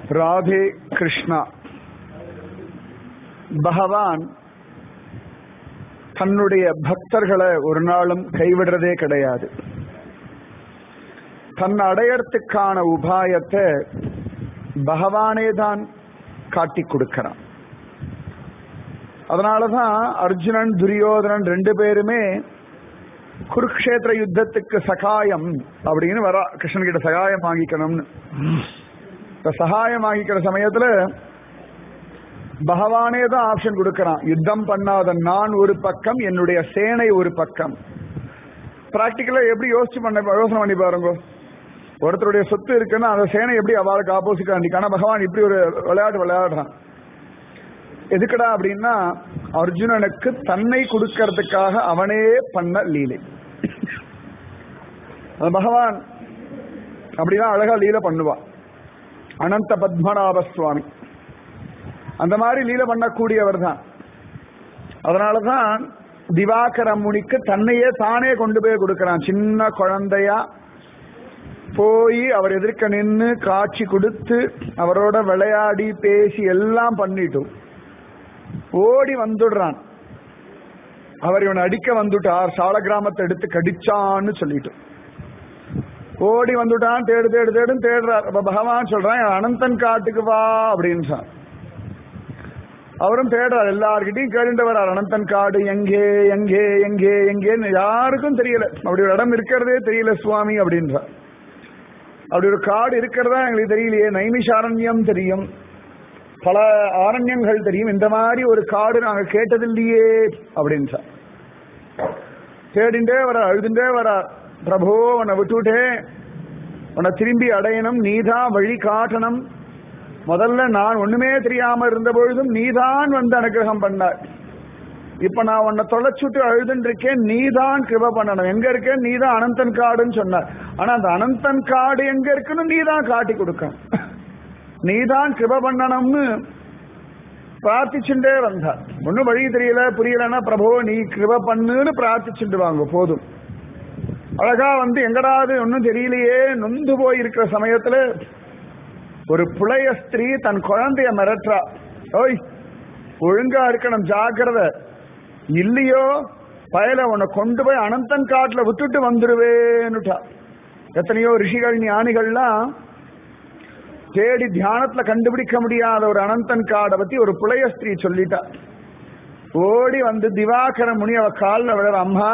ராதே கிருஷ்ணா பகவான் தன்னுடைய பக்தர்களை ஒரு நாளும் கைவிடுறதே கிடையாது தன் அடையறதுக்கான உபாயத்தை பகவானே தான் காட்டி கொடுக்கிறான் அதனாலதான் அர்ஜுனன் துரியோதனன் ரெண்டு பேருமே குருக்ஷேத்திர யுத்தத்துக்கு சகாயம் அப்படின்னு வரா கிருஷ்ணன் கிட்ட சகாயம் வாங்கிக்கணும்னு இப்ப சகாயம் வாங்கிக்கிற சமயத்துல பகவானே தான் ஆப்ஷன் கொடுக்கறான் யுத்தம் பண்ணாத நான் ஒரு பக்கம் என்னுடைய சேனை ஒரு பக்கம் பிராக்டிக்கலா எப்படி யோசிச்சு பண்ண யோசனை பண்ணி பாருங்க ஒருத்தருடைய சொத்து இருக்குன்னா அந்த சேனை எப்படி அவளுக்கு ஆப்போசிட்டா நிற்கான பகவான் இப்படி ஒரு விளையாட்டு விளையாடுறான் எதுக்குடா அப்படின்னா அர்ஜுனனுக்கு தன்னை கொடுக்கறதுக்காக அவனே பண்ண லீலை அது பகவான் அப்படிதான் அழகா லீலை பண்ணுவான் அனந்த பத்மநாப சுவாமி அந்த மாதிரி லீலை பண்ணக்கூடியவர் தான் அதனாலதான் திவாகர முனிக்கு தன்னையே தானே கொண்டு போய் கொடுக்கறான் சின்ன குழந்தையா போய் அவர் எதிர்க்க நின்று காட்சி கொடுத்து அவரோட விளையாடி பேசி எல்லாம் பண்ணிட்டும் ஓடி வந்துடுறான் அவர் இவனை அடிக்க வந்துட்டார் சால கிராமத்தை எடுத்து கடிச்சான்னு சொல்லிட்டு ஓடி வந்துட்டான் தேடு தேடு தேடுன்னு தேடுறார் அப்ப பகவான் சொல்றான் அனந்தன் காட்டுக்கு வா அப்படின்னு அவரும் தேடுறார் எல்லார்கிட்டையும் கேட்டு வர்றார் அனந்தன் காடு எங்கே எங்கே எங்கே எங்கேன்னு யாருக்கும் தெரியல அப்படி ஒரு இடம் இருக்கிறதே தெரியல சுவாமி அப்படின்றார் அப்படி ஒரு காடு இருக்கிறதா எங்களுக்கு தெரியலையே நைமிஷாரண்யம் தெரியும் பல ஆரண்யங்கள் தெரியும் இந்த மாதிரி ஒரு காடு நாங்க கேட்டதில்லையே அப்படின்றார் தேடிண்டே வர அழுதுண்டே வர பிரபோ உன்னை விட்டுட்டே உன்னை திரும்பி அடையணும் நீதான் வழி காட்டணும் முதல்ல நான் ஒண்ணுமே தெரியாம இருந்த பொழுதும் நீதான் வந்து அனுகிரகம் பண்ணார் இப்ப நான் உன்னை தொலைச்சுட்டு அழுதுன்னு இருக்கேன் நீதான் கிருப பண்ணணும் எங்க இருக்கேன் நீதான் அனந்தன் காடுன்னு சொன்னார் ஆனா அந்த அனந்தன் காடு எங்க இருக்குன்னு நீதான் காட்டி கொடுக்கணும் நீதான் கிருப பண்ணணும்னு பிரார்த்திச்சுட்டே வந்தார் ஒன்னும் வழி தெரியல புரியலன்னா பிரபோ நீ கிருப பண்ணுன்னு பிரார்த்திச்சுட்டு வாங்க போதும் அழகா வந்து எங்கடாது ஒன்னும் தெரியலையே நொந்து போய் இருக்கிற சமயத்துல ஒரு புளைய ஸ்திரீ தன் குழந்தைய மிரட்டுறா ஓய் ஒழுங்கா இருக்கணும் ஜாக்கிரத இல்லையோ பயல உன்னை கொண்டு போய் அனந்தன் காட்டுல விட்டுட்டு வந்துருவேன்னுட்டா எத்தனையோ ரிஷிகள் ஞானிகள்லாம் தேடி தியானத்துல கண்டுபிடிக்க முடியாத ஒரு அனந்தன் காடை பத்தி ஒரு புளைய ஸ்திரீ சொல்லிட்டா ஓடி வந்து திவாகர முனி அவ காலில் விழற அம்மா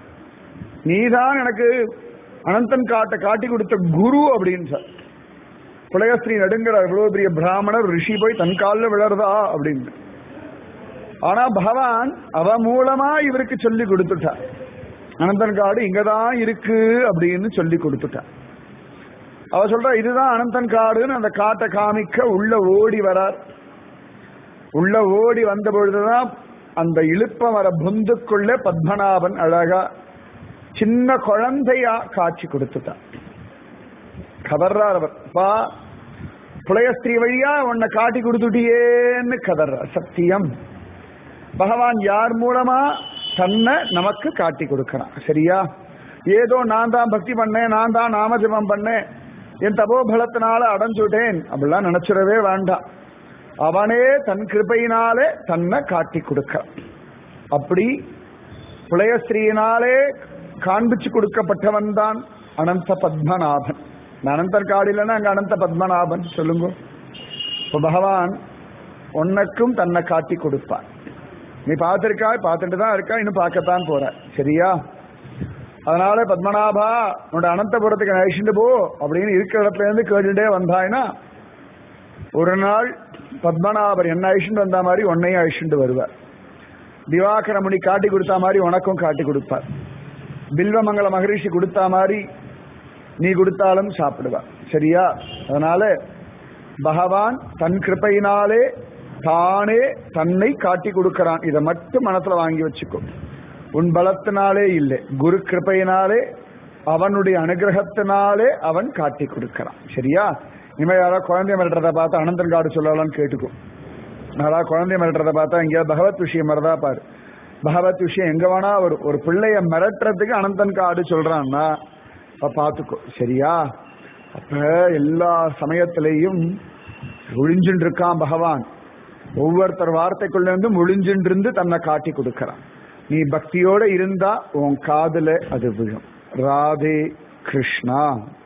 நீதான் எனக்கு அனந்தன் காட்டை காட்டி கொடுத்த குரு அப்படின்னு சார் புலையஸ்திரீ நடுங்கிற இவ்வளவு பெரிய பிராமணர் ரிஷி போய் தன் காலில் விழறதா அப்படின்னு ஆனா பகவான் அவ மூலமா இவருக்கு சொல்லி கொடுத்துட்டார் அனந்தன் காடு இங்கதான் இருக்கு அப்படின்னு சொல்லி கொடுத்துட்டார் அவ சொல்ற இதுதான் அனந்தன் காடுன்னு அந்த காட்டை காமிக்க உள்ள ஓடி வரார் உள்ள ஓடி வந்த பொழுதுதான் அந்த இழுப்ப வர புந்துக்குள்ள பத்மநாபன் அழகா சின்ன குழந்தையா காட்சி கொடுத்துட்டான் கதர்றார் அவர் பா புலையஸ்திரீ வழியா உன்னை காட்டி கொடுத்துட்டியேன்னு கதர்றார் சத்தியம் பகவான் யார் மூலமா தன்னை நமக்கு காட்டி கொடுக்கிறான் சரியா ஏதோ நான் தான் பக்தி பண்ணேன் நான் தான் நாமஜபம் பண்ணேன் என் தபோபலத்தினால அடைஞ்சுட்டேன் அப்படிலாம் நினைச்சிடவே வேண்டாம் அவனே தன் கிருபையினாலே தன்னை காட்டி கொடுக்க அப்படி புலையஸ்திரீயினாலே காண்பிச்சு கொடுக்கப்பட்டவன் தான் அனந்த பத்மநாபன் அனந்தர் காடு இல்லைன்னா அங்க அனந்த பத்மநாபன் சொல்லுங்க இப்ப பகவான் உனக்கும் தன்னை காட்டி கொடுப்பான் நீ பார்த்திருக்கா பார்த்துட்டு தான் இருக்கா இன்னும் பார்க்கத்தான் போற சரியா அதனால பத்மநாபா உன்னோட அனந்தபுரத்துக்கு அழிச்சுட்டு போ அப்படின்னு இருக்கிற இடத்துல இருந்து கேட்டுட்டே வந்தாய்னா ஒரு நாள் பத்மநாபர் என்ன அழிச்சுட்டு வந்த மாதிரி உன்னையும் அழிச்சுட்டு வருவார் திவாகர முனி காட்டி கொடுத்தா மாதிரி உனக்கும் காட்டி கொடுப்பார் பில்வமங்கல மகரிஷி கொடுத்தா மாதிரி நீ கொடுத்தாலும் சாப்பிடுவா சரியா அதனால பகவான் தன் கிருப்பையினாலே தானே தன்னை காட்டி கொடுக்கிறான் இதை மட்டும் மனசுல வாங்கி வச்சுக்கோ உன் பலத்தினாலே இல்லை குரு கிருப்பையினாலே அவனுடைய அனுகிரகத்தினாலே அவன் காட்டி கொடுக்கிறான் சரியா இனிமே யாராவது குழந்தைய மிரட்டுறத பார்த்தா அனந்தன் காடு சொல்லலாம்னு கேட்டுக்கும் யாராவது குழந்தைய மிரட்டுறத பார்த்தா எங்கேயாவது பகவத் விஷயம் மறதா பாரு பகவத் விஷயம் எங்க வேணா வரும் ஒரு பிள்ளைய மிரட்டுறதுக்கு அனந்தன் காடு சொல்றான்னா அப்ப பாத்துக்கோ சரியா அப்ப எல்லா சமயத்திலையும் ஒழிஞ்சுட்டு இருக்கான் பகவான் ஒவ்வொருத்தர் வார்த்தைக்குள்ள இருந்து ஒழிஞ்சுட்டு இருந்து தன்னை காட்டி கொடுக்கறான் நீ பக்தியோட இருந்தா உன் காதுல அது விழும் ராதே கிருஷ்ணா